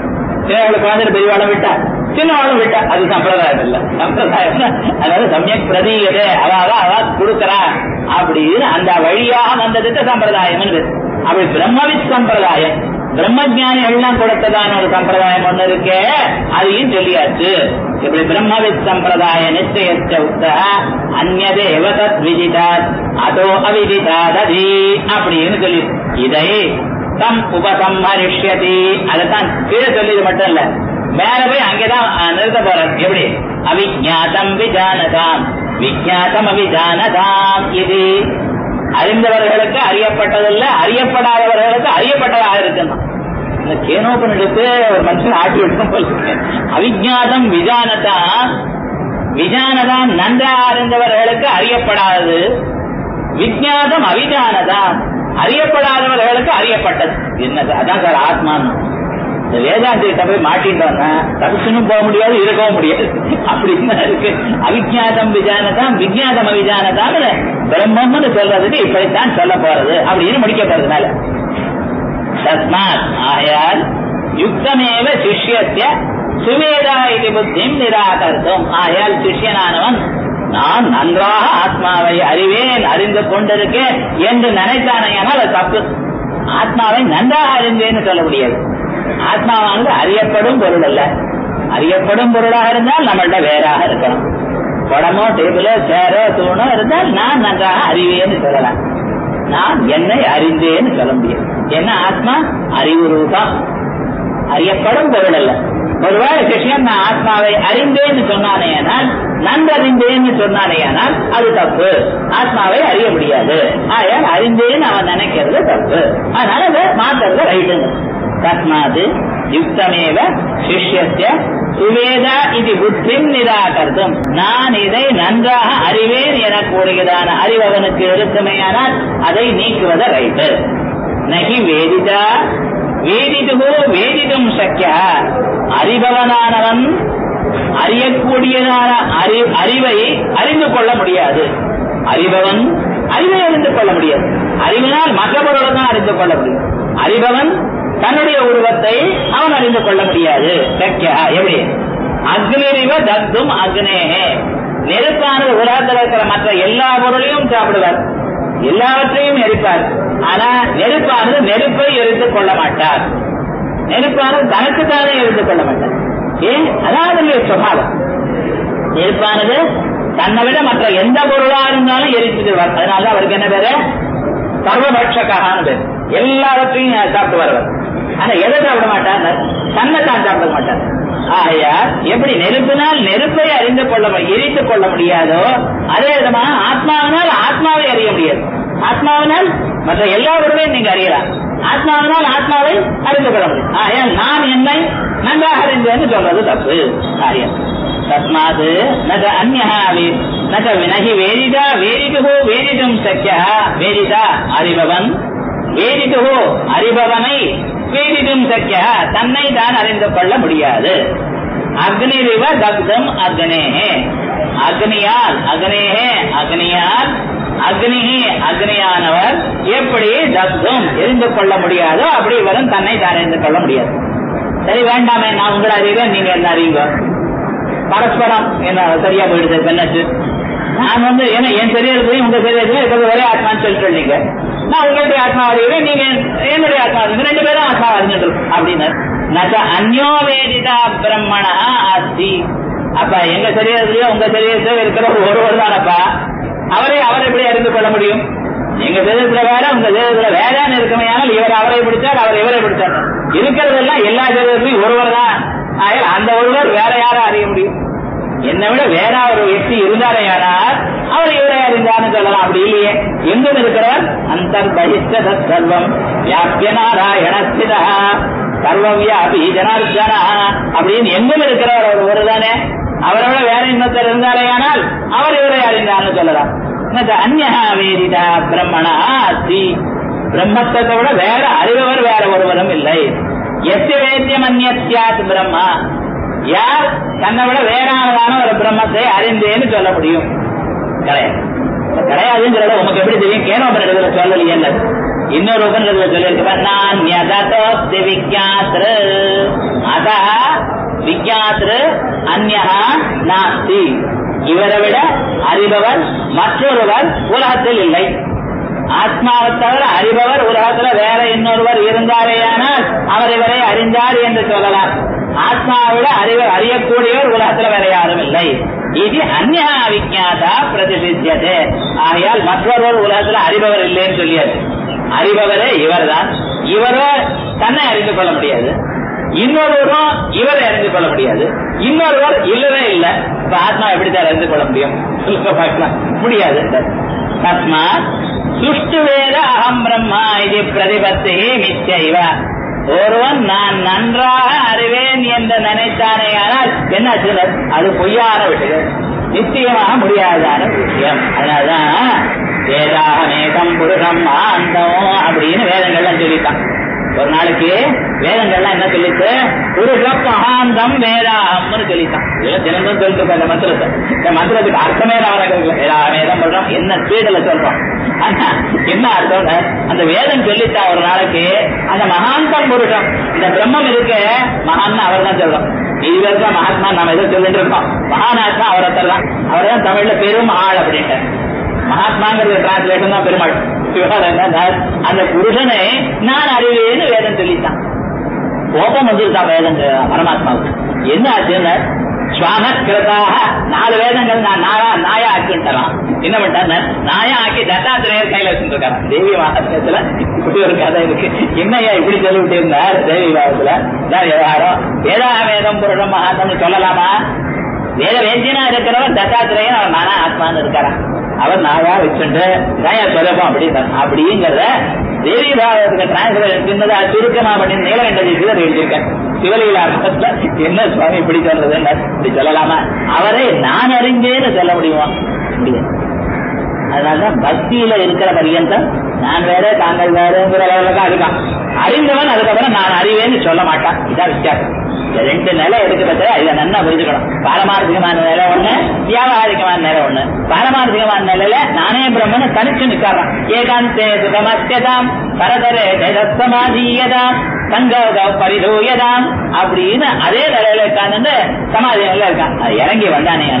சின்ன குழந்தை பெரியவாளும் விட்டா சின்னவாளும் விட்டா அது சம்பிரதாயம் இல்ல சம்பிரதாயம் அதாவது சமயக் பிரதீயதே அவ அவ அவ கொடுக்கறா அப்படின்னு அந்த வழியாக வந்ததுக்கு சம்பிரதாயம் அப்படி பிரம்மவித் சம்பிரதாயம் பிரம்மஜானி எல்லாம் கொடுத்ததான ஒரு சம்பிரதாயம் ஒண்ணு இருக்கே அதையும் சொல்லியாச்சு இப்படி பிரம்மவித் சம்பிரதாய நிச்சயத்த உத்த அந்நதே தத் விதிதாத் அதோ அவிதிதாததி அப்படின்னு சொல்லி இதை தம் உபசம்ஹரிஷ்யதி அதைத்தான் கீழே சொல்லியது மட்டும் இல்ல மேல போய் அங்கேதான் நிறுத்த போறேன் எப்படி அவிஜாதம் விஜானதாம் விஜாதம் அவிஜானதாம் இது அறிந்தவர்களுக்கு அறியப்பட்டதில்ல அறியப்படாதவர்களுக்கு அறியப்பட்டதாக இருக்குன்னா இந்த கேனோபனிடத்து ஒரு மனுஷன் ஆட்டி எடுக்கும் போல அவிஜாதம் விஜானதா விஜானதாம் நன்றாக அறிந்தவர்களுக்கு அறியப்படாதது விஜாதம் அவிஜானதாம் அறியப்படாதவர்களுக்கு அறியப்பட்டது என்னது அதான் சார் ஆத்மான்னு இந்த வேதாந்திகிட்ட போய் மாட்டிட்டோம்னா தப்பிச்சுன்னு போக முடியாது இருக்கவும் முடியாது அப்படின்னு இருக்கு அவிஜாதம் விஜானதாம் விஜாதம் அவிஜானதாம் பிரம்மம்னு சொல்றதுக்கு இப்படித்தான் சொல்ல போறது அப்படின்னு முடிக்க போறதுனால தஸ்மாத் ஆயால் யுக்தமேவ சிஷ்யத்திய சுவேதா இது புத்தியும் நிராகர்த்தம் ஆயால் சிஷ்யனானவன் நான் நன்றாக ஆத்மாவை அறிவேன் அறிந்து கொண்டிருக்கேன் என்று நினைத்தானையானால் அது தப்பு ஆத்மாவை நன்றாக அறிந்தேன்னு சொல்ல முடியாது ஆத்மாவானது அறியப்படும் பொருள் அல்ல அறியப்படும் பொருளாக இருந்தால் நம்மள்ட வேறாக இருக்கணும் குடமோ டேபிளோ சேரோ தூணோ இருந்தால் நான் நன்றாக அறிவேன்னு சொல்லலாம் நான் என்னை அறிந்தேன்னு சொல்ல முடியும் என்ன ஆத்மா அறிவு ரூபம் அறியப்படும் பொருள் அல்ல ஒருவேளை சிஷ்யன் நான் ஆத்மாவை அறிந்தேன்னு சொன்னானேயானால் நன்றறிந்தேன்னு சொன்னானேயானால் அது தப்பு ஆத்மாவை அறிய முடியாது ஆயால் அறிந்தேன்னு அவன் நினைக்கிறது தப்பு அதனால அதை மாத்துறது ரைட்டுங்க தஸ்மாது யுக்தமேவ சிஷ்யத்திய சுவேதா இது புத்திம் நிராகர்த்தம் நான் இதை நன்றாக அறிவேன் என கூறுகிறதான அறிவவனுக்கு இருக்குமேயானால் அதை நீக்குவது ரைட்டு நகி வேதிதா வேதிதுகோ வேதிதும் சக்கிய அறிபவனானவன் அறியக்கூடியதான அறி அறிவை அறிந்து கொள்ள முடியாது அறிபவன் அறிவை அறிந்து கொள்ள முடியாது அறிவினால் மற்ற பொருளை தான் அறிந்து கொள்ள முடியும் அறிபவன் தன்னுடைய உருவத்தை அவன் அறிந்து கொள்ள முடியாது சக்கியா எப்படி அக்னிரிவ தத்தும் அக்னேகே நெருப்பானது உலகத்தில் இருக்கிற மற்ற எல்லா பொருளையும் சாப்பிடுவார் எல்லாவற்றையும் எரிப்பார் ஆனா நெருப்பானது நெருப்பை எரித்துக் கொள்ள மாட்டார் நெருப்பானது தனக்குத்தானே எரித்துக் கொள்ள மாட்டார் ஏன் அதான் அதனுடைய சுபாவம் நெருப்பானது தன்னை விட மற்ற எந்த பொருளா இருந்தாலும் எரிச்சுடுவார் அதனால அவருக்கு என்ன பேரு சர்வபட்சகான்னு பேர் எல்லாவற்றையும் சாப்பிட்டு வருவார் ஆனா எதை சாப்பிட மாட்டார் தன்னை தான் சாப்பிட மாட்டார் ஆகையால் எப்படி நெருப்பினால் நெருப்பை அறிந்து கொள்ள எரித்துக் கொள்ள முடியாதோ அதே விதமாக ஆத்மாவினால் ஆத்மாவை அறிய முடியாது ஆத்மாவினால் மற்ற எல்லா பொருளையும் நீங்க அறியலாம் ஆத்மாவினால் ஆத்மாவை அறிந்து கொள்ள முடியும் ஆகையால் நான் என்னை நன்றாக அறிந்தேன்னு சொல்றது தப்பு காரியம் தஸ்மாத் நக அந்யா நக வினகி வேதிதா வேதிதுகு வேதிதும் சக்கியா வேதிதா அறிபவன் வேதிதுகு அறிபவனை வேதிதும் சக்கியா தன்னை தான் அறிந்து கொள்ள முடியாது அக்னிரிவ தக்தம் அக்னேஹே அக்னியால் அக்னேஹே அக்னியால் அக்னிஹி அக்னியானவர் எப்படி தக்தம் எரிந்து கொள்ள முடியாதோ அப்படி இவரும் தன்னை தான் அறிந்து கொள்ள முடியாது சரி வேண்டாமே நான் உங்களை அறிவேன் நீங்க என்ன அறியுங்க பரஸ்பரம் என்ன சரியா போயிடுது பெண்ணாச்சு நான் வந்து ஏன்னா என் சரீரத்தையும் உங்க சரீரத்தையும் இருக்கிறது ஒரே ஆத்மான்னு சொல்லிட்டு நீங்க நான் உங்களுடைய ஆத்மா அறிவேன் நீங்க என்னுடைய ஆத்மா அறிஞர் ரெண்டு பேரும் ஆத்மா அறிஞர் அப்படின்னு நச்ச அந்யோ வேதிதா பிரம்மணா அஸ்தி அப்ப எங்க சரீரத்திலயோ உங்க சரீரத்திலயோ இருக்கிற ஒருவர் தானப்பா அவரை அவர் எப்படி அறிந்து கொள்ள முடியும் எங்க சரீரத்துல வேற உங்க சரீரத்துல வேறான்னு இருக்குமே ஆனால் இவர் அவரை பிடிச்சார் அவர் இவரை பிடிச்சார் இருக்கிறதெல்லாம் எல்லா சரீரத்திலையும் ஒருவர் தான் ஆகையால் அந்த ஒருவர் வேற யாரும் அறிய முடியும் என்னை விட வேற ஒரு व्यक्ति இருந்தாரே யாரால் அவர் இவரை அறிந்தார்னு சொல்லலாம் அப்படி இல்லையே எங்கும் இருக்கிறவர் அந்தர் பகிஷ்ட சர்வம் வியாபிய நாராயணஸ்திதா சர்வவியாபி ஜனார்தனா அப்படின்னு எங்கும் இருக்கிறவர் அவர் ஒரு தானே அவரை விட வேற இன்னொருத்தர் இருந்தாரே ஆனால் அவர் இவரை அறிந்தார்னு சொல்லலாம் அந்யா வேதிதா பிரம்மணா அஸ்தி பிரம்மத்தை விட வேற அறிபவர் வேற ஒருவரும் இல்லை எஸ்ய வேத்தியம் அந்நியாத் பிரம்மா யார் தன்னை விட வேறானதான ஒரு பிரம்மத்தை அறிந்தேன்னு சொல்ல முடியும் கிடையாது கிடையாதுங்கிறத உனக்கு எப்படி தெரியும் கேனோபனிடத்துல சொல்லலையே இன்னொரு உபனிடத்துல சொல்லியிருக்கிறேன் நான் யததோஸ்தி விக்யாத்ரு அத விக்யாத்ரு அந்யா நாஸ்தி இவரை விட அறிபவர் மற்றொருவர் உலகத்தில் இல்லை ஆத்மாவை தவிர அறிபவர் உலகத்துல வேற இன்னொருவர் இருந்தாரேயானால் அவர் இவரை அறிந்தார் என்று சொல்லலாம் ஆத்மாவை விட அறிவ அறியக்கூடியவர் உலகத்துல வேற யாரும் இல்லை இது அந்யா விஜாதா பிரதிபித்தியது ஆகையால் மற்றொருவர் உலகத்துல அறிபவர் இல்லைன்னு சொல்லியாச்சு அறிபவரே இவர்தான் இவரோ தன்னை அறிந்து கொள்ள முடியாது இன்னொருவரும் இவரை அறிந்து கொள்ள முடியாது இன்னொருவர் இல்லவே இல்லை இப்ப ஆத்மா எப்படி தான் அறிந்து கொள்ள முடியும் சொல்லுங்க பார்க்கலாம் முடியாது தஸ்மாத் சுஷ்டு வேத அகம் பிரம்மா இது பிரதிபத்தி மிச்சைவ ஒருவன் நான் நன்றாக அறிவேன் என்று நினைத்தானே ஆனால் என்ன அது பொய்யான விஷயம் நிச்சயமாக முடியாதான விஷயம் அதனாலதான் வேதாகமேகம் புருஷம் ஆந்தம் அப்படின்னு வேதங்கள்லாம் சொல்லிட்டான் ஒரு நாளைக்கு வேதங்கள்லாம் என்ன சொல்லிட்டு புருஷம் மகாந்தம் வேதாகம்னு சொல்லிட்டான் இதெல்லாம் தினமும் சொல்லிட்டு இருப்பேன் இந்த மந்திரத்தை இந்த மந்திரத்துக்கு அர்த்தமே ராவணங்கள் வேதாகமேதம் பண்றோம் என்ன ஸ்பீடுல சொல்றோம் ஆனா என்ன அர்த்தம் அந்த வேதம் சொல்லிட்டா ஒரு நாளைக்கு அந்த மகாந்தம் புருஷம் இந்த பிரம்மம் இருக்கு மகான் அவர் தான் சொல்றோம் இது வரைக்கும் மகாத்மா நாம எதோ சொல்லிட்டு இருக்கோம் மகானாத்மா அவரத்தர் தான் அவர் தான் தமிழ்ல பெரும் ஆள் அப்படின்ட்டு மகாத்மாங்கிறது டிரான்ஸ்லேஷன் தான் பெருமாள் அந்த புருஷனை நான் அறிவேன்னு வேதம் சொல்லித்தான் கோபம் வந்துருதான் வேதம் பரமாத்மாவுக்கு என்ன ஆச்சுன்னு ஸ்வானக்கிரதாக நாலு வேதங்கள் நான் நாயா நாயா ஆக்கிட்டாராம் என்ன பண்ணிட்டார் நாயா ஆக்கி தத்தாத்திரேயர் கையில வச்சுருக்காராம் தேவி மகாத்மத்துல இப்படி ஒரு கதை இருக்கு என்னையா இப்படி சொல்லிவிட்டு இருந்தார் தேவி பாகத்துல விவகாரம் வேதா வேதம் புருஷம் மகாத்மன்னு சொல்லலாமா வேத வேத்தியனா இருக்கிறவர் தத்தாத்திரேயன் அவர் நானா ஆத்மான்னு இருக்காராம் அவர் நாயா வச்சுட்டு நாயா சொல்லப்போம் அப்படி அப்படிங்கிறத தேவி பாகத்துக்கு டிரான்ஸ்லேஷன் சின்னதா சுருக்கமா பண்ணி நீலகண்ட ஜீசிதர் எழுதியிருக்கேன் சிவலீலா என்ன சுவாமி இப்படி சொல்றது இப்படி சொல்லலாமா அவரை நான் அறிந்தேன்னு சொல்ல முடியுமா முடியாது அதனாலதான் பக்தியில இருக்கிற பரியந்தம் நான் வேற தாங்கள் வேறங்கிற லெவலுக்கு அதுதான் அறிந்தவன் அதுக்கப்புறம் நான் அறிவேன்னு சொல்ல மாட்டான் இதான் வித்தியாசம் இந்த ரெண்டு நிலை எடுக்க பத்திர இதை நல்லா புரிஞ்சுக்கணும் பாரமார்த்திகமான நிலை ஒண்ணு வியாபாரிகமான நிலை ஒண்ணு பாரமார்த்திகமான நிலையில நானே பிரம்மன் தனிச்சு நிக்காரான் ஏகாந்தே சுகமஸ்யதாம் பரதரே சமாதீயதாம் சங்கோக பரிதூயதாம் அப்படின்னு அதே நிலையில உட்கார்ந்து சமாதி நிலையில இருக்கான் அது இறங்கி வந்தானே ஆனால்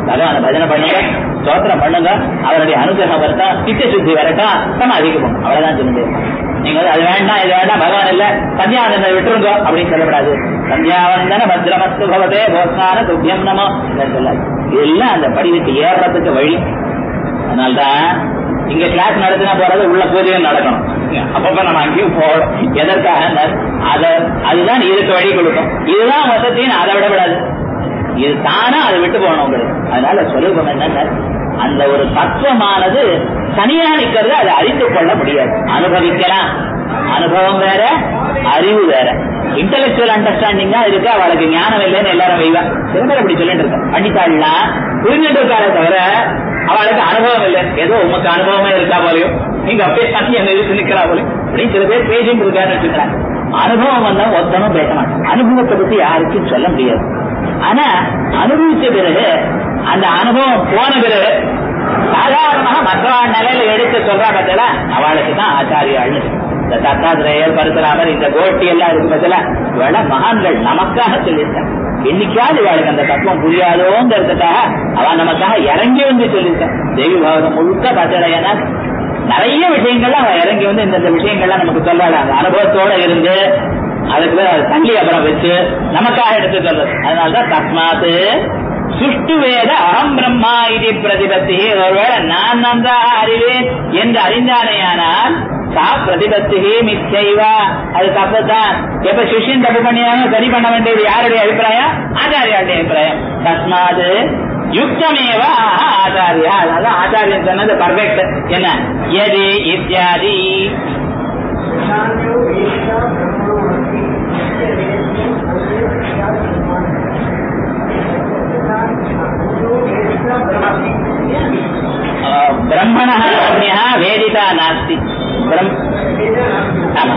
பகவான பஜனை பண்ணுங்க ஸ்தோத்திரம் பண்ணுங்க அவருடைய அனுகிரகம் வரட்டும் நித்திய சுத்தி வரட்டும் சமாதிக்கு போங்க அவ்வளவுதான் சொல்லுங்க நீங்க வந்து அது வேண்டாம் இது வேண்டாம் பகவான் இல்ல சந்தியாவந்தனை விட்டுருங்க அப்படின்னு சொல்லக்கூடாது சந்தியாவந்தன பத்ரமஸ்து பவதே போஸ்தான துப்பியம் நமோ இதெல்லாம் சொல்லாது இதெல்லாம் அந்த படிவுக்கு ஏறுறதுக்கு வழி அதனால்தான் இங்க கிளாஸ் நடத்தினா போறது உள்ள பூஜையும் நடக்கணும் அப்பப்ப நம்ம அங்கேயும் போகணும் எதற்காக அத அதுதான் இதுக்கு வழி கொடுக்கும் இதுதான் வசதின்னு அதை விடக்கூடாது இது தானா அதை விட்டு போகணும் உங்களுக்கு அதனால சொல்லுவோம் என்னங்க அந்த ஒரு தத்துவமானது தனியா நிக்கிறது அதை அறிந்து கொள்ள முடியாது அனுபவிக்கலாம் அனுபவம் வேற அறிவு வேற இன்டலெக்சுவல் அண்டர்ஸ்டாண்டிங் தான் இருக்கு அவளுக்கு ஞானம் இல்லைன்னு எல்லாரும் வைவா சில பேர் அப்படி சொல்லிட்டு இருக்கேன் பண்ணிட்டாள்னா புரிஞ்சுட்டு இருக்காளே தவிர அவளுக்கு அனுபவம் இல்லை ஏதோ உமக்கு அனுபவமே இருக்கா போலையும் நீங்க அப்படியே தண்ணி அந்த இழுத்து நிக்கிறா போலையும் அப்படின்னு சில பேர் பேசிட்டு இருக்காருன்னு வச்சுக்கிறாங்க அனுபவம் வந்தா ஒத்தனும் பேச மாட்டான் அனுபவத்தை பத்தி யாருக்கும் சொல்ல முடியாது ஆனா அனுபவிச்ச பிறகு அந்த அனுபவம் போன பிறகு சாதாரணமாக மற்றவாள் நிலையில எடுத்து சொல்றா பத்தில அவளுக்கு தான் ஆச்சாரியாள்னு இந்த தத்தாத்திரேயர் பரசுராமர் இந்த கோட்டி எல்லாம் இருக்கு பத்தில இவள மகான்கள் நமக்காக சொல்லியிருக்காங்க என்னைக்காவது இவளுக்கு அந்த தத்துவம் புரியாதோங்கிறதுக்காக அவ நமக்காக இறங்கி வந்து சொல்லியிருக்கான் தேவி பாவகம் முழுக்க பார்த்தடையானா நிறைய விஷயங்கள்லாம் அவன் இறங்கி வந்து இந்த விஷயங்கள்லாம் நமக்கு சொல்றாள் அந்த அனுபவத்தோட இருந்து அதுக்கு தள்ளி அப்புறம் வச்சு நமக்காக எடுத்து சொல்றது அதனாலதான் தஸ்மாத்து சுஷ்டு வேத அகம் பிரம்மா இது பிரதிபத்தி ஒருவேளை நான் நன்றாக அறிவேன் என்று அறிந்தானேயானால் சா பிரதிபத்தி மிச்சைவா அது தப்புதான் எப்ப சிஷ்யன் தப்பு பண்ணியாலும் சரி பண்ண வேண்டியது யாருடைய அபிப்பிராயம் ஆச்சாரியாருடைய அபிப்பிராயம் தஸ்மாது யுக்தமேவா ஆச்சாரியா அதனால ஆச்சாரியன் சொன்னது பர்ஃபெக்ட் என்ன எது இத்தியாதி பிரம்மண அந்யா வேதிதா நாஸ்தி ஆமா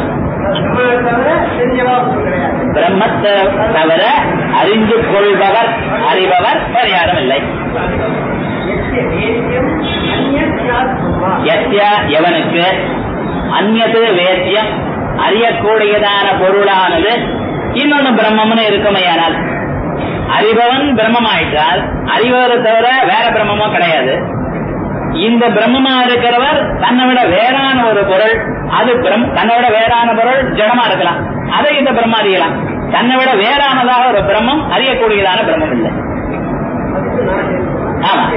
பிரம்மத்தை தவிர அறிந்து கொள்பவர் அறிபவர் வேறு யாரும் இல்லை எஸ்யா எவனுக்கு அந்நது வேத்தியம் அறியக்கூடியதான பொருளானது இன்னொன்னு பிரம்மம்னு இருக்குமையானால் அறிபவன் பிரம்மமாயிட்டால் அறிபவரை தவிர வேற பிரம்மமும் கிடையாது இந்த பிரம்மமா இருக்கிறவர் தன்னை விட வேறான ஒரு பொருள் அது தன்னை விட வேறான பொருள் ஜடமா இருக்கலாம் அதை இந்த பிரம்ம அறியலாம் தன்னை விட வேறானதாக ஒரு பிரம்மம் அறியக்கூடியதான பிரம்மம் இல்லை ஆமா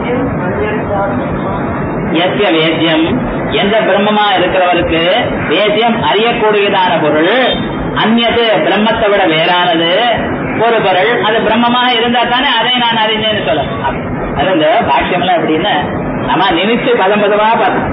எஸ்ய வேத்தியம் எந்த பிரம்மமா இருக்கிறவருக்கு வேத்தியம் அறியக்கூடியதான பொருள் அந்நது பிரம்மத்தை விட வேறானது ஒரு பொருள் அது பிரம்மமாக இருந்தா தானே அதை நான் அறிந்தேன்னு சொல்ல அது இந்த பாஷ்யம்லாம் எப்படின்னு நம்ம நினைச்சு பதம் பதமா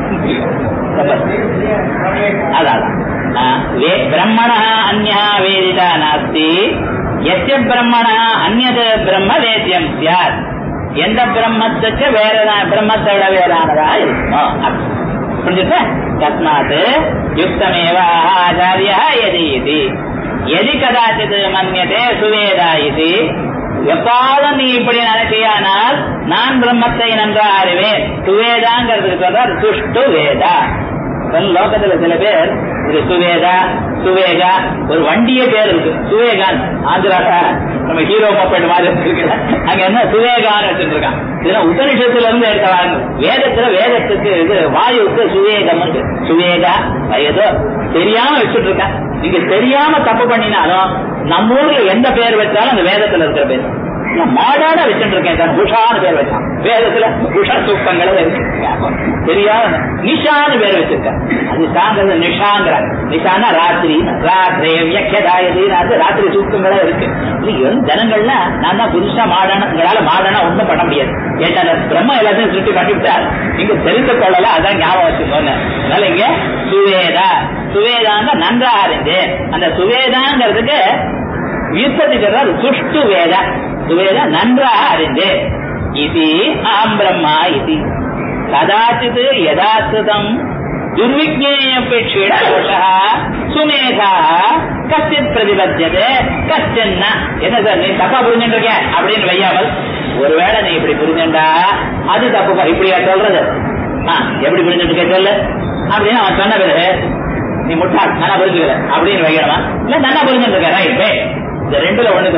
அதான் பிரம்மண அந்யா வேதிதா நாஸ்தி எத்திய பிரம்மண அந்நது பிரம்ம வேத்தியம் சியாத் எந்த பிரம்மத்துக்கு வேற பிரம்மத்தை விட வேறானதா இருக்குமோ புரிஞ்சுட்ட தஸ்மாத் யுக்தமேவ ஆச்சாரிய எதி இது எதி கதாச்சித் மன்யதே சுவேதா இது எப்பாலும் நீ இப்படி நினைச்சியானால் நான் பிரம்மத்தை நன்றாக அறிவேன் சுவேதாங்கிறதுக்கு சொல்றார் சுஷ்டு வேதா லோகத்துல சில பேர் இது சுவேதா சுவேகா ஒரு வண்டியே பேர் இருக்கு சுவேகான் ஆந்திரால நம்ம ஹீரோ மொபைல் மாதிரி இருக்கு அங்க என்ன சுவேகான்னு வச்சுட்டு இருக்கான் இதெல்லாம் உபனிஷத்துல இருந்து எடுத்தவாங்க வேதத்துல வேதத்துக்கு இது வாயுக்கு சுவேகம் சுவேகா ஏதோ தெரியாம வச்சுட்டு இருக்கான் நீங்க தெரியாம தப்பு பண்ணினாலும் நம்ம ஊர்ல எந்த பேர் வச்சாலும் அந்த வேதத்துல இருக்கிற பேர் மாடாட வச்சுட்டு இருக்கேன் சார் உஷான்னு பேர் வச்சான் வேதத்துல உஷா சூக்கங்கள் இருக்கு தெரியாத நிஷான்னு பேர் வச்சிருக்கேன் அது சாங்கிறது நிஷாங்கிறாங்க நிஷான்னா ராத்திரி ராத்திரி வியக்கதாயதின்னு அது ராத்திரி சூக்கங்களே இருக்கு இன்னைக்கு வந்து ஜனங்கள்னா நான் தான் புதுசா மாடான உங்களால மாடானா ஒண்ணும் பண்ண முடியாது ஏட்டா பிரம்ம எல்லாத்தையும் சுட்டி பண்ணிவிட்டார் நீங்க தெரிந்து கொள்ளல அதான் ஞாபகம் வச்சுக்கோங்க அதனால இங்க சுவேதா சுவேதாங்க நன்றாக அறிந்து அந்த சுவேதாங்கிறதுக்கு வியுற்பத்தி சொல்றாரு சுஷ்டு வேத சுவேத நன்றாக அறிந்து இது ஆம் பிரம்மா இது கதாச்சித் யதாசிதம் துர்விஜேயபேட்சேட தோஷா சுமேதா கஷ்டித் பிரதிபத்தியது கஷ்டன்ன என்ன சார் நீ தப்பா புரிஞ்சுட்டு இருக்க அப்படின்னு வையாமல் ஒருவேளை நீ இப்படி புரிஞ்சுண்டா அது தப்பு இப்படியா சொல்றது எப்படி புரிஞ்சுட்டு இருக்க சொல்லு அப்படின்னு அவன் சொன்ன பிறகு நீ முட்டாள் நல்லா புரிஞ்சுக்கல அப்படின்னு வைக்கணுமா இல்ல நல்லா புரிஞ்சுட்டு இருக்க ரைட் இந்த ரெண்டுல ஒண்ணு சொல்றோம்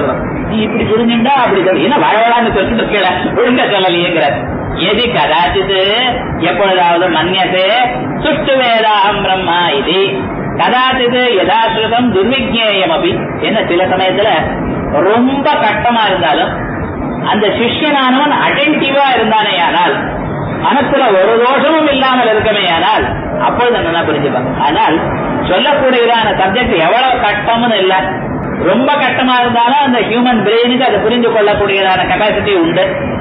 நீ இப்படி புரிஞ்சுண்டா அப்படி சொல்லி என்ன வழவழான்னு சொல்லிட்டு இருக்கல ஒழுங்க சொல்லலையேங்கிறார் எதி கதாச்சித்து எப்பொழுதாவது மன்யசே சுஷ்டு வேதாம் பிரம்மா இது கதாச்சித்து யதாசிருதம் துர்விஜேயம் அப்படி என்ன சில சமயத்துல ரொம்ப கஷ்டமா இருந்தாலும் அந்த சிஷ்யனானவன் அட்டென்டிவா இருந்தானே ஆனால் மனசுல ஒரு தோஷமும் இல்லாமல் இருக்கமே ஆனால் அப்பொழுது நல்லா புரிஞ்சுப்பாங்க ஆனால் சொல்லக்கூடியதான சப்ஜெக்ட் எவ்வளவு கஷ்டம்னு இல்ல ரொம்ப கஷ்டமா இருந்தாலும் அந்த ஹியூமன் பிரெயினுக்கு அதை புரிந்து கொள்ளக்கூடியதான கெப்பாசிட்டி உண்டு